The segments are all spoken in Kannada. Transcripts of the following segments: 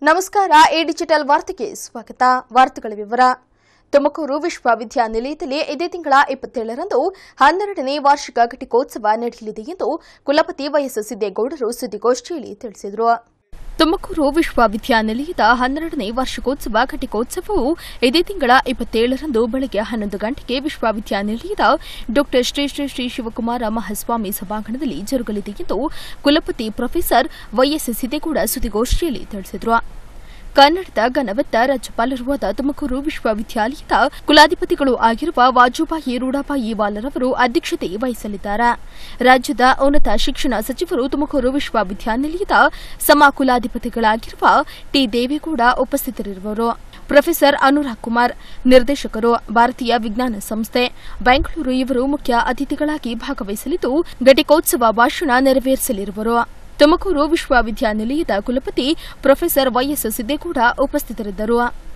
ನಮಸ್ಕಾರ ಎ ಡಿಜಿಟಲ್ ವಾರ್ತೆಗೆ ಸ್ವಾಗತ ವಾರ್ತೆಗಳ ವಿವರ ತುಮಕೂರು ವಿಶ್ವವಿದ್ಯಾನಿಲಯದಲ್ಲಿ ಇದೇ ತಿಂಗಳ ಇಪ್ಪತ್ತೇಳರಂದು ಹನ್ನೆರಡನೇ ವಾರ್ಷಿಕ ಘಟಿಕೋತ್ಸವ ನಡೆಯಲಿದೆ ಎಂದು ಕುಲಪತಿ ವೈಎಸ್ ಸಿದ್ದೇಗೌಡರು ಸುದ್ದಿಗೋಷ್ಠಿಯಲ್ಲಿ ತಿಳಿಸಿದರು ತುಮಕೂರು ವಿಶ್ವವಿದ್ಯಾನಿಲಯದ ಹನ್ನೆರಡನೇ ವಾರ್ಷಿಕೋತ್ಸವ ಘಟಿಕೋತ್ಸವವು ಇದೇ ತಿಂಗಳ ಇಪ್ಪತ್ತೇಳರಂದು ಬೆಳಗ್ಗೆ ಹನ್ನೊಂದು ಗಂಟೆಗೆ ವಿಶ್ವವಿದ್ಯಾನಿಲಯದ ಡಾ ಶ್ರೀ ಶ್ರೀ ಶ್ರೀ ಶಿವಕುಮಾರ ಮಹಾಸ್ವಾಮಿ ಸಭಾಂಗಣದಲ್ಲಿ ಜರುಗಲಿದೆ ಎಂದು ಕುಲಪತಿ ಪ್ರೊಫೆಸರ್ ವೈಎಸ್ ಸಿದ್ದೇಗೌಡ ಸುದ್ದಿಗೋಷ್ಠಿಯಲ್ಲಿ ತಿಳಿಸಿದರು ಕನ್ನಡದ ಘನವತ್ತ ರಾಜ್ಯಪಾಲರೂ ಆದ ತುಮಕೂರು ವಿಶ್ವವಿದ್ಯಾಲಯದ ಕುಲಾಧಿಪತಿಗಳು ಆಗಿರುವ ವಾಜುಭಾಯಿ ರೂಢಬಾಯಿ ವಾಲರವರು ಅಧ್ಯಕ್ಷತೆ ವಹಿಸಲಿದ್ದಾರೆ ರಾಜ್ಯದ ಉನ್ನತ ಶಿಕ್ಷಣ ಸಚಿವರು ತುಮಕೂರು ವಿಶ್ವವಿದ್ಯಾನಿಲಯದ ಸಮ ಕುಲಾಧಿಪತಿಗಳಾಗಿರುವ ಟಿ ದೇವೇಗೌಡ ಉಪಸ್ಥಿತರಿರುವರು ಪ್ರೊಫೆಸರ್ ಅನುರಾಗ್ ಕುಮಾರ್ ನಿರ್ದೇಶಕರು ಭಾರತೀಯ ವಿಜ್ಞಾನ ಸಂಸ್ಥೆ ಬೆಂಗಳೂರು ಇವರು ಮುಖ್ಯ ಅತಿಥಿಗಳಾಗಿ ಭಾಗವಹಿಸಲಿದ್ದು ಘಟಿಕೋತ್ಸವ ಭಾಷಣ ನೆರವೇರಿಸಲಿರುವರು ತುಮಕೂರು ವಿಶ್ವವಿದ್ಯಾನಿಲಯದ ಕುಲಪತಿ ಪ್ರೊಫೆಸರ್ ವೈಎಸ್ ಸಿದ್ದೇಗೌಡ ಉಪಸ್ಥಿತರಿದ್ದರು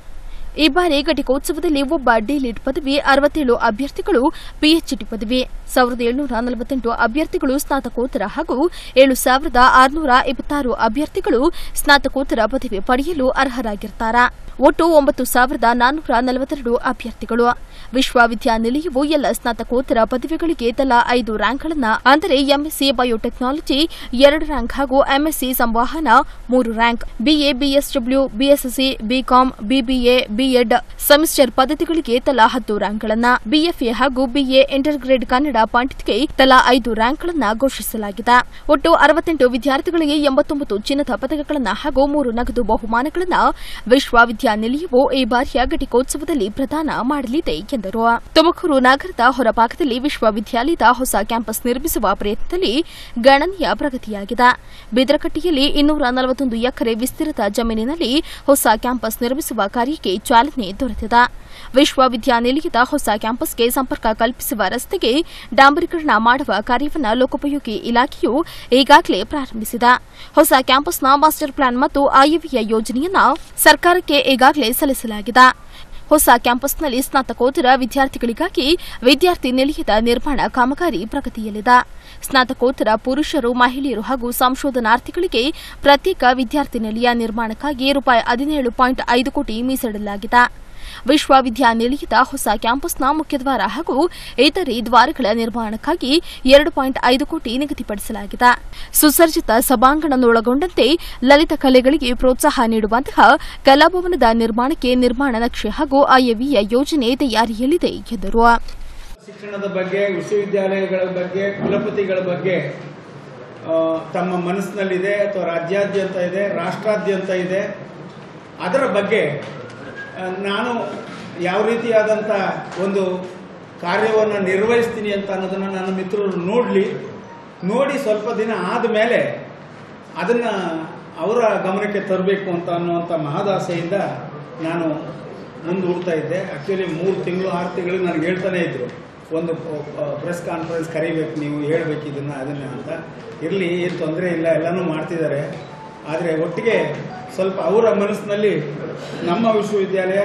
ಈ ಬಾರಿ ಘಟಿಕೋತ್ಸವದಲ್ಲಿ ಒಬ್ಬ ಡಿಲಿಟ್ ಪದವಿ ಅರವತ್ತೇಳು ಅಭ್ಯರ್ಥಿಗಳು ಪಿಎಚ್ಡಿ ಪದವಿ ಸಾವಿರದ ಏಳ್ನೂರ ನಲವತ್ತೆಂಟು ಅಭ್ಯರ್ಥಿಗಳು ಸ್ನಾತಕೋತ್ತರ ಹಾಗೂ ಏಳು ಸಾವಿರದ ಆರುನೂರ ಇಪ್ಪತ್ತಾರು ಅಭ್ಯರ್ಥಿಗಳು ಸ್ನಾತಕೋತ್ತರ ಪದವಿ ಪಡೆಯಲು ಅರ್ಹರಾಗಿರ್ತಾರೆ ಒಟ್ಟು ಒಂಬತ್ತು ಸಾವಿರದ ನಾನ್ನೂರ ನಲವತ್ತೆರಡು ಅಭ್ಯರ್ಥಿಗಳು ವಿಶ್ವವಿದ್ಯಾನಿಲಯವು ಎಲ್ಲ ಸ್ನಾತಕೋತ್ತರ ಪದವಿಗಳಿಗೆ ತಲಾ ಐದು ರ್ಯಾಂಕ್ಗಳನ್ನು ಅಂದರೆ ಎಂಎಸ್ಸಿ ಬಯೋಟೆಕ್ನಾಲಜಿ ಎರಡು ರ್ಯಾಂಕ್ ಹಾಗೂ ಎಂಎಸ್ಸಿ ಸಂವಹನ ಮೂರು rank BA BSW BSc BCom BBA BEd semester ಪದ್ಧತಿಗಳಿಗೆ ತಲಾ ಹತ್ತು ರ್ಯಾಂಕ್ಗಳನ್ನು ಬಿಎಫ್ಎ ಹಾಗೂ ಬಿಎ ಇಂಟರ್ ಗ್ರೇಡ್ ಕನ್ನಡ ಪಾಂಡಿತ್ಗೆ ತಲಾ ಐದು ರ್ಯಾಂಕ್ಗಳನ್ನು ಘೋಷಿಸಲಾಗಿದೆ ಒಟ್ಟು ಅರವತ್ತೆಂಟು ವಿದ್ಯಾರ್ಥಿಗಳಿಗೆ ಎಂಬತ್ತೊಂಬತ್ತು ಚಿನ್ನದ ಪದಕಗಳನ್ನು ಹಾಗೂ ಮೂರು ನಗದು ಬಹುಮಾನಗಳನ್ನು ವಿಶ್ವವಿದ್ಯಾನಿಲಯವು ಈ ಬಾರಿಯ ಘಟಿಕೋತ್ಸವದಲ್ಲಿ ಪ್ರದಾನ ಮಾಡಲಿದೆ ಎಂದರು ತುಮಕೂರು ನಗರದ ಹೊರಭಾಗದಲ್ಲಿ ವಿಶ್ವವಿದ್ಯಾಲಯದ ಹೊಸ ಕ್ಯಾಂಪಸ್ ನಿರ್ಮಿಸುವ ಪ್ರಯತ್ನದಲ್ಲಿ ಗಣನೀಯ ಪ್ರಗತಿಯಾಗಿದೆ ಬಿದರಕಟ್ಟೆಯಲ್ಲಿ ಇನ್ನೂರ ನಲವತ್ತೊಂದು ಎಕರೆ ವಿಸ್ತೀರ್ಣ ಜಮೀನಿನಲ್ಲಿ ಹೊಸ ಕ್ಯಾಂಪಸ್ ನಿರ್ಮಿಸುವ ಕಾರ್ಯಕ್ಕೆ ಚಾಲನೆ ದೊರೆತಿದೆ ವಿಶ್ವವಿದ್ಯಾನಿಲಯದ ಹೊಸ ಕ್ಯಾಂಪಸ್ಗೆ ಸಂಪರ್ಕ ಕಲ್ಪಿಸುವ ರಸ್ತೆಗೆ ಡಾಂಬರೀಕರಣ ಮಾಡುವ ಕಾರ್ಯವನ್ನು ಲೋಕೋಪಯೋಗಿ ಇಲಾಖೆಯು ಈಗಾಗಲೇ ಪ್ರಾರಂಭಿಸಿದೆ ಹೊಸ ಕ್ಯಾಂಪಸ್ನ ಮಾಸ್ಟರ್ ಪ್ಲಾನ್ ಮತ್ತು ಆಯವ್ಯಯ ಯೋಜನೆಯನ್ನು ಸರ್ಕಾರಕ್ಕೆ ಈಗಾಗಲೇ ಸಲ್ಲಿಸಲಾಗಿದೆ ಹೊಸ ಕ್ಯಾಂಪಸ್ನಲ್ಲಿ ಸ್ನಾತಕೋತ್ತರ ವಿದ್ಯಾರ್ಥಿಗಳಿಗಾಗಿ ವಿದ್ಯಾರ್ಥಿ ನಿಲಯದ ನಿರ್ಮಾಣ ಕಾಮಗಾರಿ ಪ್ರಗತಿಯಲ್ಲಿದೆ ಸ್ನಾತಕೋತ್ತರ ಪುರುಷರು ಮಹಿಳೆಯರು ಹಾಗೂ ಸಂಶೋಧನಾರ್ಥಿಗಳಿಗೆ ಪ್ರತ್ಯೇಕ ವಿದ್ಯಾರ್ಥಿ ನಿಲಯ ನಿರ್ಮಾಣಕ್ಕಾಗಿ ರೂಪಾಯಿ ಹದಿನೇಳು ಪಾಯಿಂಟ್ ಐದು ಕೋಟಿ ಮೀಸಲಿಡಲಾಗಿದೆ ವಿಶ್ವವಿದ್ಯಾನಿಲಯದ ಹೊಸ ಕ್ಯಾಂಪಸ್ನ ಮುಖ್ಯದ್ವಾರ ಹಾಗೂ ಇತರೆ ದ್ವಾರಗಳ ನಿರ್ಮಾಣಕ್ಕಾಗಿ ಎರಡು ಪಾಯಿಂಟ್ ಐದು ಕೋಟಿ ನಿಗದಿಪಡಿಸಲಾಗಿದೆ ಸುಸರ್ಜಿತ ಸಭಾಂಗಣವನ್ನೊಳಗೊಂಡಂತೆ ಲಲಿತ ಕಲೆಗಳಿಗೆ ಪ್ರೋತ್ಸಾಹ ನೀಡುವಂತಹ ಕಲಾಭವನದ ನಿರ್ಮಾಣಕ್ಕೆ ನಿರ್ಮಾಣ ನಕ್ಷೆ ಹಾಗೂ ಆಯವ್ಯಯ ಯೋಜನೆ ತಯಾರಿಯಲ್ಲಿದೆ ಎಂದರು ಶಿಕ್ಷಣದ ಬಗ್ಗೆ ವಿಶ್ವವಿದ್ಯಾಲಯಗಳ ಬಗ್ಗೆ ಕುಲಪತಿಗಳ ಬಗ್ಗೆ ಆ, ತಮ್ಮ ಮನಸ್ಸಿನಲ್ಲಿದೆ ಅಥವಾ ರಾಜ್ಯಾದ್ಯಂತ ಇದೆ ರಾಷ್ಟ್ರಾದ್ಯಂತ ಇದೆ ಅದರ ಬಗ್ಗೆ ಆ, ನಾನು ಯಾವ ರೀತಿಯಾದಂಥ ಒಂದು ಕಾರ್ಯವನ್ನು ನಿರ್ವಹಿಸ್ತೀನಿ ಅಂತ ಅನ್ನೋದನ್ನು ನನ್ನ ಮಿತ್ರರು ನೋಡಲಿ ನೋಡಿ ಸ್ವಲ್ಪ ದಿನ ಆದಮೇಲೆ ಅದನ್ನು ಅವರ ಗಮನಕ್ಕೆ ತರಬೇಕು ಅಂತ ಅನ್ನುವಂಥ ಮಹದಾಸೆಯಿಂದ ನಾನು ಮುಂದೂಡ್ತಾ ಇದ್ದೆ ಆ್ಯಕ್ಚುಲಿ ಮೂರು ತಿಂಗಳು ಆರು ತಿಂಗಳು ನನಗೆ ಹೇಳ್ತಾನೆ ಇದ್ರು ಒಂದು ಪ್ರೆಸ್ ಕಾನ್ಫರೆನ್ಸ್ ಕರಿಬೇಕು ನೀವು ಹೇಳ್ಬೇಕು ಇದನ್ನು ಅದನ್ನು ಅಂತ ಇರಲಿ ಏನು ತೊಂದರೆ ಇಲ್ಲ ಎಲ್ಲನೂ ಮಾಡ್ತಿದ್ದಾರೆ ಆದರೆ ಒಟ್ಟಿಗೆ ಸ್ವಲ್ಪ ಅವರ ಮನಸ್ಸಿನಲ್ಲಿ ನಮ್ಮ ವಿಶ್ವವಿದ್ಯಾಲಯ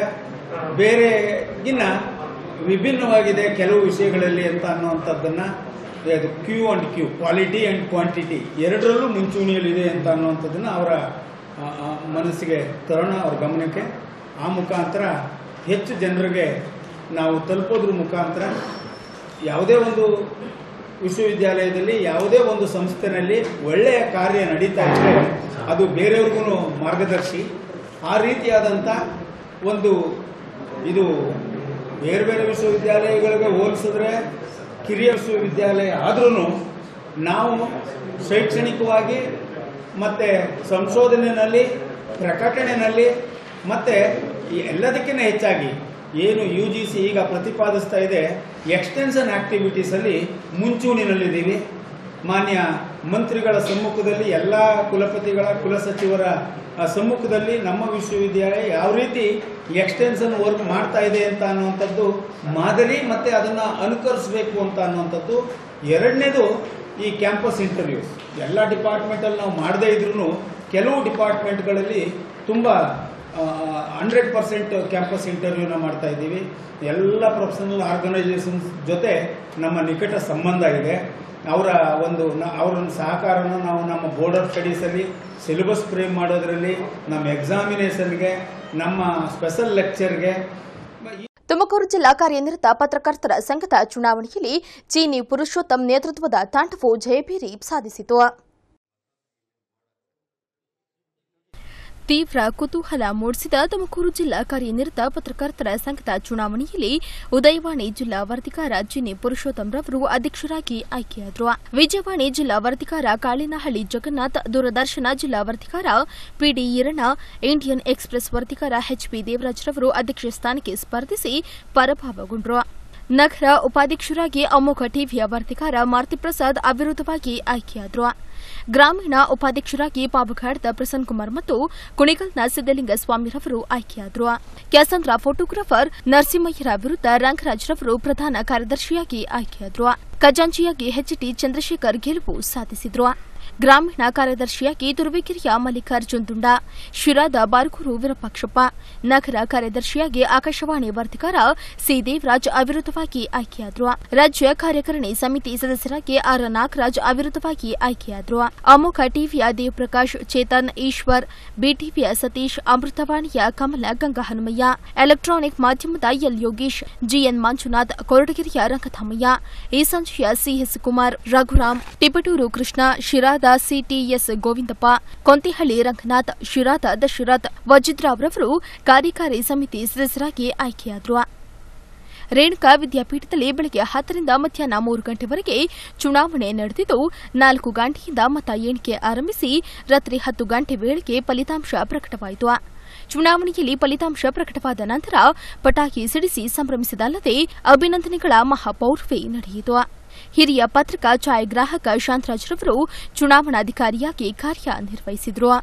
ಬೇರೆಗಿನ್ನ ವಿಭಿನ್ನವಾಗಿದೆ ಕೆಲವು ವಿಷಯಗಳಲ್ಲಿ ಅಂತ ಅನ್ನುವಂಥದ್ದನ್ನು ಅದು Q and Q quality and quantity ಎರಡರಲ್ಲೂ ಮುಂಚೂಣಿಯಲ್ಲಿದೆ ಅಂತ ಅನ್ನುವಂಥದ್ದನ್ನು ಅವರ ಆ, ಆ, ಮನಸ್ಸಿಗೆ ತರೋಣ ಅವ್ರ ಗಮನಕ್ಕೆ ಆ ಮುಖಾಂತರ ಹೆಚ್ಚು ಜನರಿಗೆ ನಾವು ತಲುಪೋದ್ರ ಮುಖಾಂತರ ಯಾವುದೇ ಒಂದು ವಿಶ್ವವಿದ್ಯಾಲಯದಲ್ಲಿ ಯಾವುದೇ ಒಂದು ಸಂಸ್ಥೆನಲ್ಲಿ ಒಳ್ಳೆಯ ಕಾರ್ಯ ನಡೀತಾ ಇದ್ದರೆ ಅದು ಬೇರೆಯವ್ರಿಗೂ ಮಾರ್ಗದರ್ಶಿ ಆ ರೀತಿಯಾದಂಥ ಒಂದು ಇದು ಬೇರೆ ಬೇರೆ ವಿಶ್ವವಿದ್ಯಾಲಯಗಳಿಗೆ ಹೋಲಿಸಿದ್ರೆ ಕಿರಿಯ ವಿಶ್ವವಿದ್ಯಾಲಯ ಆದ್ರೂ ನಾವು ಶೈಕ್ಷಣಿಕವಾಗಿ ಮತ್ತು ಸಂಶೋಧನೆಯಲ್ಲಿ ಪ್ರಕಟಣೆಯಲ್ಲಿ ಮತ್ತು ಈ ಎಲ್ಲದಕ್ಕಿಂತ ಹೆಚ್ಚಾಗಿ ಏನು ಯು ಜಿ ಸಿ ಈಗ ಪ್ರತಿಪಾದಿಸ್ತಾ ಇದೆ ಎಕ್ಸ್ಟೆನ್ಷನ್ ಆಕ್ಟಿವಿಟೀಸಲ್ಲಿ ಮುಂಚೂಣಿನಲ್ಲಿದ್ದೀವಿ ಮಾನ್ಯ ಮಂತ್ರಿಗಳ ಸಮ್ಮುಖದಲ್ಲಿ ಎಲ್ಲ ಕುಲಪತಿಗಳ ಕುಲಸಚಿವರ ಆ, ಸಮ್ಮುಖದಲ್ಲಿ ನಮ್ಮ ವಿಶ್ವವಿದ್ಯಾಲಯ ಯಾವ ರೀತಿ ಎಕ್ಸ್ಟೆನ್ಷನ್ ವರ್ಕ್ ಮಾಡ್ತಾ ಇದೆ ಅಂತ ಅನ್ನುವಂಥದ್ದು ಮಾದರಿ ಮತ್ತು ಅದನ್ನು ಅನುಕರಿಸಬೇಕು ಅಂತ ಅನ್ನುವಂಥದ್ದು ಎರಡನೇದು ಈ ಕ್ಯಾಂಪಸ್ ಇಂಟರ್ವ್ಯೂಸ್ ಎಲ್ಲ ಡಿಪಾರ್ಟ್ಮೆಂಟಲ್ಲಿ ನಾವು ಮಾಡದೇ ಇದ್ರೂ ಕೆಲವು ಡಿಪಾರ್ಟ್ಮೆಂಟ್ಗಳಲ್ಲಿ ತುಂಬ ಹಂಡ್ರೆಡ್ ಪರ್ಸೆಂಟ್ ಕ್ಯಾಂಪಸ್ ಇಂಟರ್ವ್ಯೂನ ಮಾಡ್ತಾ ಇದ್ದೀವಿ ಎಲ್ಲ ಪ್ರೊಫೆಷನಲ್ ಆರ್ಗನೈಸೇಷನ್ಸ್ ಜೊತೆ ನಮ್ಮ ನಿಕಟ ಸಂಬಂಧ ಇದೆ ಅವರ ಒಂದು ನ- ಅವರ ಒಂದು ಸಹಕಾರನ ನಾವು ನಮ್ಮ ಬೋರ್ಡ್ ಆಫ್ ಸ್ಟಡೀಸಲ್ಲಿ ಸಿಲೆಬಸ್ ಫ್ರೇಮ್ ಮಾಡೋದ್ರಲ್ಲಿ ನಮ್ಮ ಎಕ್ಸಾಮಿನೇಷನ್ಗೆ ನಮ್ಮ ಸ್ಪೆಷಲ್ ಲೆಕ್ಚರ್ಗೆ ತುಮಕೂರು ಜಿಲ್ಲಾ ಕಾರ್ಯನಿರತ ಪತ್ರಕರ್ತರ ಸಂಘದ ಚುನಾವಣೆಯಲ್ಲಿ ಚೀನಿ ಪುರುಷೋತ್ತಮ್ ನೇತೃತ್ವದ ತಂಡವು ಜಯಭೇರಿ ಸಾಧಿಸಿತು ತೀವ್ರ ಕುತೂಹಲ ಮೂಡಿಸಿದ ತುಮಕೂರು ಜಿಲ್ಲಾ ಕಾರ್ಯನಿರತ ಪತ್ರಕರ್ತರ ಸಂಘದ ಚುನಾವಣೆಯಲ್ಲಿ ಉದಯವಾಣಿ ಜಿಲ್ಲಾ ವರದಿಗಾರ ಚಿನ್ನಿ ಪುರುಷೋತ್ತಮ್ ರವರು ಅಧ್ಯಕ್ಷರಾಗಿ ಆಯ್ಕೆಯಾದರು ವಿಜಯವಾಣಿ ಜಿಲ್ಲಾ ವರದಿಗಾರ ಕಾಳಿನಹಳ್ಳಿ ಜಗನ್ನಾಥ್ ದೂರದರ್ಶನ ಜಿಲ್ಲಾ ವರದಿಗಾರ ಪಿಡಿ ಈರಣ್ಣ ಇಂಡಿಯನ್ ಎಕ್ಸ್ಪ್ರೆಸ್ ವರದಿಗಾರ ಎಚ್ಪಿ ದೇವರಾಜ್ ರವರು ಅಧ್ಯಕ್ಷ ಸ್ಥಾನಕ್ಕೆ ಸ್ಪರ್ಧಿಸಿ ಪರಾಭವಗೊಂಡರು ನಗರ ಉಪಾಧ್ಯಕ್ಷರಾಗಿ ಅಮೋಘ ಟಿವಿಯ ವರದಿಗಾರ ಮಾರುತಿ ಪ್ರಸಾದ್ ಅವಿರೋಧವಾಗಿ ಆಯ್ಕೆಯಾದರು ಗ್ರಾಮೀಣ ಉಪಾಧ್ಯಕ್ಷರಾಗಿ ಪಾಬುಘಾಡ್ದ ಪ್ರಸನ್ನ ಕುಮಾರ್ ಮತ್ತು ಕುಣಿಗಲ್ನ ಸಿದ್ದಲಿಂಗ ಸ್ವಾಮಿರವರು ಆಯ್ಕೆಯಾದರು ಕ್ಯಾಸಂದ್ರ ಫೋಟೋಗ್ರಾಫರ್ ನರಸಿಂಹಯ್ಯರ ವಿರುದ್ಧ ರಂಗರಾಜ್ ರವರು ಪ್ರಧಾನ ಕಾರ್ಯದರ್ಶಿಯಾಗಿ ಆಯ್ಕೆಯಾದರು ಖಜಾಂಚಿಯಾಗಿ ಎಚ್ಟಿ ಚಂದ್ರಶೇಖರ್ ಗೆಲುವು ಸಾಧಿಸಿದ್ರು ಗ್ರಾಮೀಣ ಕಾರ್ಯದರ್ಶಿಯಾಗಿ ತುರುವೇಕೆರೆಯ ಮಲ್ಲಿಕಾರ್ಜುನ್ ದುಂಡ ಶಿರಾದ ಬಾರ್ಕೂರು ವಿರೂಪಾಕ್ಷಪ್ಪ ನಗರ ಕಾರ್ಯದರ್ಶಿಯಾಗಿ ಆಕಾಶವಾಣಿ ವರದಿಗಾರ ಸಿ ದೇವರಾಜ್ ಅವಿರೋಧವಾಗಿ ಆಯ್ಕೆಯಾದರು ರಾಜ್ಯ ಕಾರ್ಯಕಾರಿಣಿ ಸಮಿತಿ ಸದಸ್ಯರಾಗಿ ಆರ್ ನಾಗರಾಜ್ ಅವಿರೋಧವಾಗಿ ಆಯ್ಕೆಯಾದರು ಅಮೋಘ ಟಿವಿಯ ದೇವಪ್ರಕಾಶ್ ಚೇತನ್ ಈಶ್ವರ್ ಬಿಟಿವಿಯ ಸತೀಶ್ ಅಮೃತವಾಣಿಯ ಕಮಲ ಗಂಗಹನುಮಯ್ಯ ಎಲೆಕ್ಟ್ರಾನಿಕ್ ಮಾಧ್ಯಮದ ಎಲ್ ಯೋಗೀಶ್ ಜಿಎನ್ ಮಂಜುನಾಥ್ ಕೊರಟಗೆರೆಯ ರಂಗಧಾಮಯ್ಯ ಈ ಸಂಜೆಯ ಸಿಎಸ್ ಕುಮಾರ್ ರಘುರಾಮ್ ಟಿಪಟೂರು ಕೃಷ್ಣ ಶಿರಾದ ಸಿಟಿಎಸ್ ಗೋವಿಂದಪ್ಪ ಕೊಂತಿಹಳ್ಳಿ ರಂಗನಾಥ್ ಶಿರಾದ ದಶರಥ್ ವಜಿದ್ರಾವ್ ರವರು ಕಾರ್ಯಕಾರಿ ಸಮಿತಿ ಸದಸ್ಯರಾಗಿ ಆಯ್ಕೆಯಾದರು ರೇಣುಕಾ ವಿದ್ಯಾಪೀಠದಲ್ಲಿ ಬೆಳಗ್ಗೆ ಹತ್ತರಿಂದ ಮಧ್ಯಾಹ್ನ ಮೂರು ಗಂಟೆವರೆಗೆ ಚುನಾವಣೆ ನಡೆದಿದ್ದು ನಾಲ್ಕು ಗಂಟೆಯಿಂದ ಮತ ಎಣಿಕೆ ಆರಂಭಿಸಿ ರಾತ್ರಿ ಹತ್ತು ಗಂಟೆ ವೇಳೆಗೆ ಫಲಿತಾಂಶ ಪ್ರಕಟವಾಯಿತು ಚುನಾವಣೆಯಲ್ಲಿ ಫಲಿತಾಂಶ ಪ್ರಕಟವಾದ ನಂತರ ಪಟಾಕಿ ಸಿಡಿಸಿ ಸಂಭ್ರಮಿಸಿದಲ್ಲದೆ ಅಭಿನಂದನೆಗಳ ಮಹಾಪೌರ್ವೇ ನಡೆಯಿತು ಹಿರಿಯ ಪತ್ರಿಕಾ ಛಾಯಾಗ್ರಾಹಕ ಶಾಂತರಾಜ್ ರವರು ಚುನಾವಣಾಧಿಕಾರಿಯಾಗಿ ಕಾರ್ಯನಿರ್ವಹಿಸಿದರು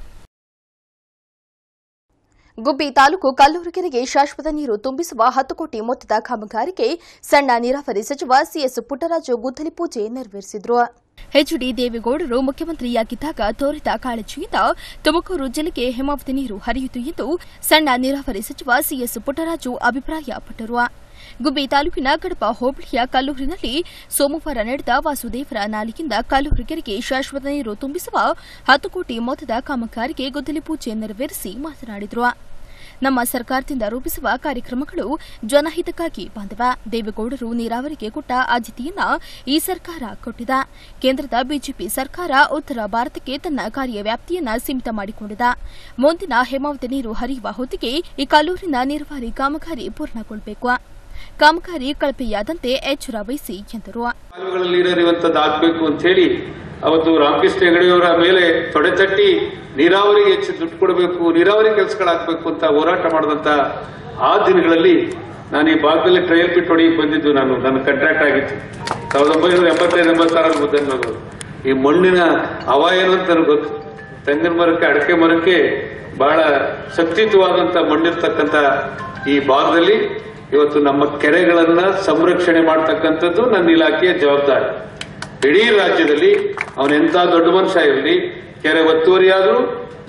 ಗುಬ್ಬಿ ತಾಲೂಕು ಕಲ್ಲೂರುಕೆರೆಗೆ ಶಾಶ್ವತ ನೀರು ತುಂಬಿಸುವ ಹತ್ತು ಕೋಟಿ ಮೊತ್ತದ ಕಾಮಗಾರಿಗೆ ಸಣ್ಣ ನೀರಾವರಿ ಸಚಿವ ಸಿಎಸ್ ಪುಟ್ಟರಾಜು ಗುದ್ದಲಿ ಪೂಜೆ ನೆರವೇರಿಸಿದರು ಎಚ್ಡಿ ದೇವೇಗೌಡರು ಮುಖ್ಯಮಂತ್ರಿಯಾಗಿದ್ದಾಗ ತೋರಿದ ಕಾಳಜಿಯಿಂದ ತುಮಕೂರು ಜಿಲ್ಲೆಗೆ ಹೇಮಾವತಿ ನೀರು ಹರಿಯಿತು ಎಂದು ಸಣ್ಣ ನೀರಾವರಿ ಸಚಿವ ಸಿಎಸ್ ಪುಟ್ಟರಾಜು ಅಭಿಪ್ರಾಯಪಟ್ಟರು ಗುಬ್ಬಿ ತಾಲೂಕಿನ ಕಡಪ ಹೋಬಳಿಯ ಕಲ್ಲೂರಿನಲ್ಲಿ ಸೋಮವಾರ ನಡೆದ ವಾಸುದೇವರ ನಾಲಿಗಿಂದ ಕಲ್ಲೂರು ಕೆರೆಗೆ ಶಾಶ್ವತ ನೀರು ತುಂಬಿಸುವ ಹತ್ತು ಕೋಟಿ ಮೊತ್ತದ ಕಾಮಗಾರಿಗೆ ಗುದ್ದಲಿ ಪೂಜೆ ನೆರವೇರಿಸಿ ಮಾತನಾಡಿದರು ನಮ್ಮ ಸರ್ಕಾರದಿಂದ ರೂಪಿಸುವ ಕಾರ್ಯಕ್ರಮಗಳು ಜನಹಿತಕ್ಕಾಗಿ ಬಂದವ ದೇವೇಗೌಡರು ನೀರಾವರಿಗೆ ಕೊಟ್ಟ ಆದ್ಯತೆಯನ್ನ ಈ ಸರ್ಕಾರ ಕೊಟ್ಟಿದೆ ಕೇಂದ್ರದ ಬಿಜೆಪಿ ಸರ್ಕಾರ ಉತ್ತರ ಭಾರತಕ್ಕೆ ತನ್ನ ಕಾರ್ಯವ್ಯಾಪ್ತಿಯನ್ನ ಸೀಮಿತ ಮಾಡಿಕೊಂಡಿದೆ ಮುಂದಿನ ಹೇಮಾವತಿ ನೀರು ಹರಿಯುವ ಹೊತ್ತಿಗೆ ಈ ಕಲ್ಲೂರಿನ ನೀರಾವರಿ ಕಾಮಗಾರಿ ಪೂರ್ಣಗೊಳ್ಳಬೇಕು ಕಾಮಗಾರಿ ಕಳಪೆಯಾದಂತೆ ಎಚ್ಚರ ವಹಿಸಿ ಎಂದರು ಕಾಲುವೆಗಳಲ್ಲಿ ನೀರಿರುವಂತದ್ದು ಆಗ್ಬೇಕು ಅಂತ ಹೇಳಿ ಅವತ್ತು ರಾಮಕೃಷ್ಣ ಹೆಗಡೆಯವರ ಮೇಲೆ ತೊಡೆ ತಟ್ಟಿ ನೀರಾವರಿಗೆ ಹೆಚ್ಚು ದುಡ್ಡು ಕೊಡಬೇಕು ನೀರಾವರಿ ಕೆಲಸಗಳಾಗಬೇಕು ಅಂತ ಹೋರಾಟ ಮಾಡಿದಂತ ಆ ದಿನಗಳಲ್ಲಿ ನಾನು ಈ ಭಾಗದಲ್ಲಿ ಟ್ರಯಲ್ ಪಿಟ್ ಹೊಡೆಯಕ್ಕೆ ಬಂದಿದ್ದು ನಾನು ನನ್ನ ಕಾಂಟ್ರಾಕ್ಟ್ ಆಗಿತ್ತು ಸಾವಿರದ ಒಂಬೈನೂರ ಎಂಬತ್ತೈದು ಎಂಬತ್ತಾರಲ್ಲಿ ಮುದ್ದನ್ನು ಈ ಮಣ್ಣಿನ ಹವ ಏನು ಅಂತ ನನಗೆ ಗೊತ್ತು ತೆಂಗಿನ ಮರಕ್ಕೆ ಅಡಕೆ ಮರಕ್ಕೆ ಬಹಳ ಶಕ್ತಿಯುತವಾದಂತ ಮಣ್ಣಿರ್ತಕ್ಕಂಥ ಈ ಭಾಗದಲ್ಲಿ ಇವತ್ತು ನಮ್ಮ ಕೆರೆಗಳನ್ನ ಸಂರಕ್ಷಣೆ ಮಾಡ್ತಕ್ಕಂಥದ್ದು ನನ್ನ ಇಲಾಖೆಯ ಜವಾಬ್ದಾರಿ ಇಡೀ ರಾಜ್ಯದಲ್ಲಿ ಅವನೆಂತ ದೊಡ್ಡ ಮನುಷ್ಯ ಇರಲಿ ಕೆರೆ ಒತ್ತುವರಿಯಾದರೂ